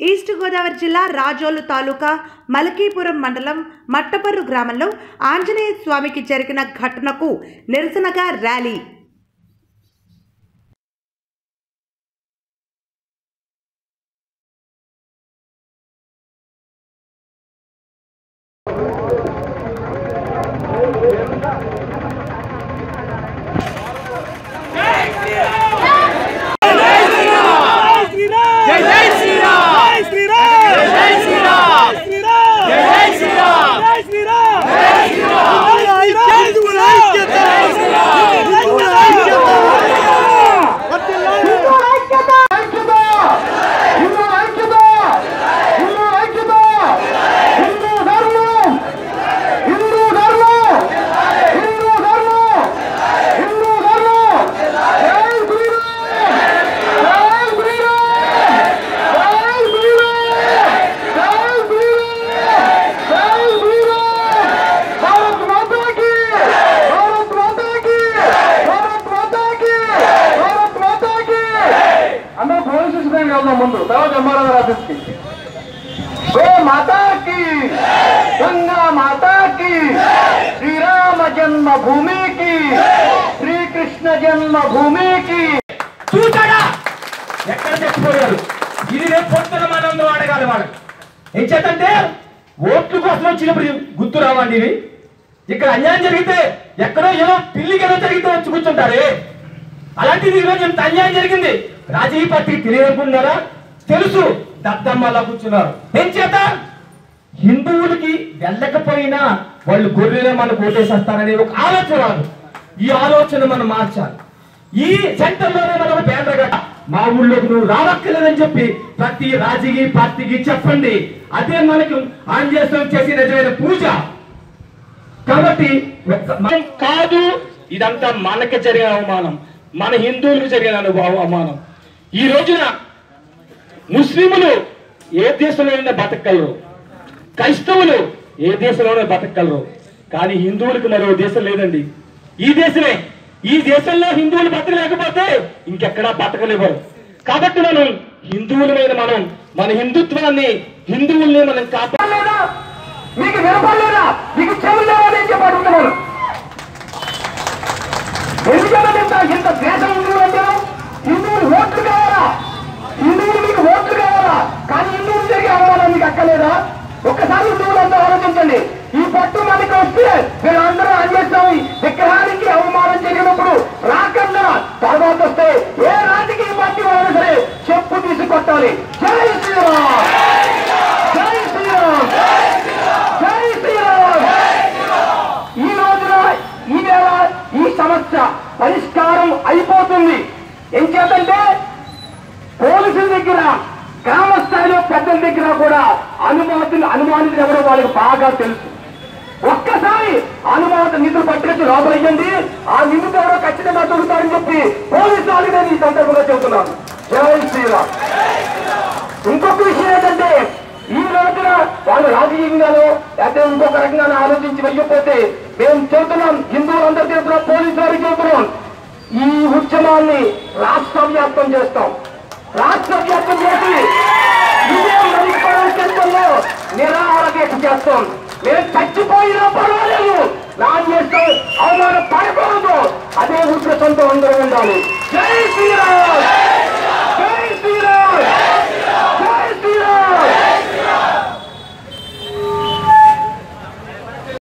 east Godavari జిల్లా రాజోలు తాలూకా మలకీపురం మండలం మట్టపర్రు గ్రామంలో ఆంజనేయ స్వామికి జరిగిన ఘటనకు నిరసనగా ర్యాలీ జై జై శ్రీరామ్ జై శ్రీరామ్ జై శ్రీరామ్ శ్రీరామ్ జై శ్రీరామ్ జై శ్రీరామ్ జై శ్రీరామ్ హిందువుల ఐక్యత హిందువుల ఐక్యత అందరూ పోలీస్ స్టేషన్ వెళ్దాం ముందు తర్వాత ఎంఆర్ఓ ఆఫీస్కి గో మాతాకి గంగా మాతాకి శ్రీరామ జన్మ భూమికి శ్రీకృష్ణ జన్మ భూమికి చూసాడా ఎక్కడ తెచ్చిపోయారు ఇది రేపు పొద్దున మనం అడగాలి వాళ్ళు ఏం చేతంటే ఓట్ల కోసం వచ్చినప్పుడు గుర్తు రావండి ఇవి ఇక్కడ అన్యాయం జరిగితే ఎక్కడో ఏదో పిల్లికి ఏదో జరిగితే వచ్చి కూర్చుంటారే అలాంటిది ఈరోజు ఇంత అన్యాయం జరిగింది రాజకీయ పార్టీ తెలియనుకున్నారా తెలుసు దద్దమ్మలా కూర్చున్నారు ఏం చేత హిందువులకి వెళ్ళకపోయినా వాళ్ళు గొర్రెలే మనకు ఓటేసేస్తారనే ఒక ఆలోచన రాదు ఈ ఆలోచన మనం మార్చాలి ఈ సెంటర్ లోనే మనం బ్యానర్ కట్ట మా ఊళ్ళోకి నువ్వు రావక్కర్లేదని చెప్పి ప్రతి రాజకీయ పార్టీకి చెప్పండి అదే మనకు ఆంజనేయం చేసి నిజమైన పూజ కాబట్టి మనం కాదు ఇదంతా మనకి జరిగిన అవమానం మన హిందువులకు జరిగిన అనుభవ- అవమానం ఈ రోజున ముస్లింలు ఏ దేశంలోనైనా బతకగలరు క్రైస్తవులు ఏ దేశంలోనే బతకగలరు కానీ హిందువులకు మరో దేశం లేదండి ఈ దేశమే ఈ దేశంలో హిందువులు బతకలేకపోతే ఇంకెక్కడా బతకలేవరు కాబట్టి మనం హిందువులమైన మనం మన హిందుత్వాన్ని హిందువుల్ని మనం కాపాడు లేదా మీకు వినపడలేదా మీకు చెవులు లేవా అని చెప్పాడు ఉండేవారు ఎందుకంటే ఇంత ఇంత దేశం హిందువులు అంటే హిందువులు ఓట్లు కావాలా హిందువులు మీకు ఓట్లు కావాలా కానీ హిందువులు జరిగే అవమానం మీకు అక్కలేదా ఒక్కసారి హిందువులంతా ఆలోచించండి ఈ పట్టు మనకి వస్తే వీళ్ళందరూ అంజేస్తాం విగ్రహానికి అవమానం జరిగినప్పుడు రాకన్నా తర్వాత వస్తే ఏ రాజకీయ పార్టీ వాళ్ళైనా సరే చెప్పు తీసి కొట్టాలి జై శ్రీరామ్ జై శ్రీరామ్ జై శ్రీరామ్ ఈ రోజున ఈ వేళ ఈ సమస్య పరిష్కారం అయిపోతుంది ఏం చేతంటే పోలీసుల దగ్గర గ్రామ స్థాయిలో పెద్దల దగ్గర కూడా అనుమాతులు అనుమానితులు ఎవరో వాళ్ళకి బాగా తెలుసు ఒక్కసారి అనుమాన నిధులు పట్టుకొచ్చి లోపలయ్యండి ఆ నిధులు ఎవరో ఖచ్చితంగా దొరుకుతారని చెప్పి పోలీసు వాళ్ళకి నేను ఈ సందర్భంగా చెబుతున్నాను జై శ్రీరామ్ ఇంకొక విషయం ఏంటంటే ఈ రోజున వాళ్ళు రాజకీయంగానో లేకపోతే ఇంకొక రకంగా ఆలోచించి వెళ్ళిపోతే మేము చెబుతున్నాం హిందువులందరూ చెబుతున్నాం పోలీసు వారికి చెబుతున్నాం ఈ ఉద్యమాన్ని రాష్ట్ర వ్యాప్తం చేస్తాం రాష్ట్ర వ్యాప్తం చేసి ఇదే మరికొన కేంద్రంలో నిరాహార దీక్ష చేస్తాం మేము చచ్చిపోయినా పర్వాలేదు నా చేస్తాం అవమానం పడకూడదు అదే ఉద్దేశంతో అందరూ ఉండాలి జై శ్రీరామ్